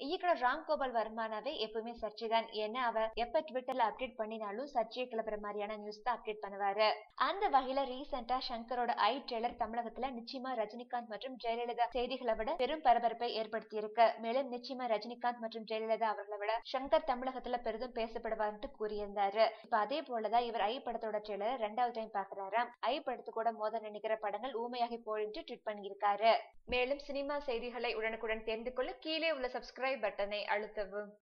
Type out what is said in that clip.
இயக்குனர் ராம் கோபால் வர்மானாவே எப்பவுமே சர்ச்சை தான் ஏன்னா அவர் எப்ப ட்விட்டர்ல அப்டேட் பண்ணினாலும் சர்ச்சையை கிளப்புற மாதிரியான நியூஸ் தான் அப்டேட் பண்ணுவாரு அந்த வகையில ரீசெண்டா சங்கரோட ஐ ட்ரெய்லர் தமிழகத்துல நிச்சயமா ரஜினிகாந்த் மற்றும் ஜெயலலிதா செய்திகளை விட பெரும் பரபரப்பை ஏற்படுத்தி இருக்கு மேலும் நிச்சயமா ரஜினிகாந்த் மற்றும் ஜெயலலிதா அவர்களை விட சங்கர் தமிழகத்துல பெரிதும் பேசப்படுவார்னு கூறியிருந்தாரு இப்ப அதே போலதான் இவர் ஐ படத்தோட ட்ரெய்லர் ரெண்டாவது டைம் பாக்குறாராம் ஐ படத்து கூட மோத நினைக்கிற படங்கள் ஊமையாகி போயிட்டு ட்வீட் பண்ணியிருக்காரு மேலும் சினிமா செய்திகளை உடனுக்குடன் தெரிந்து கொள்ள கீழே உள்ள சப்ஸ்கிரைப் பட்டனை அழுத்தவும்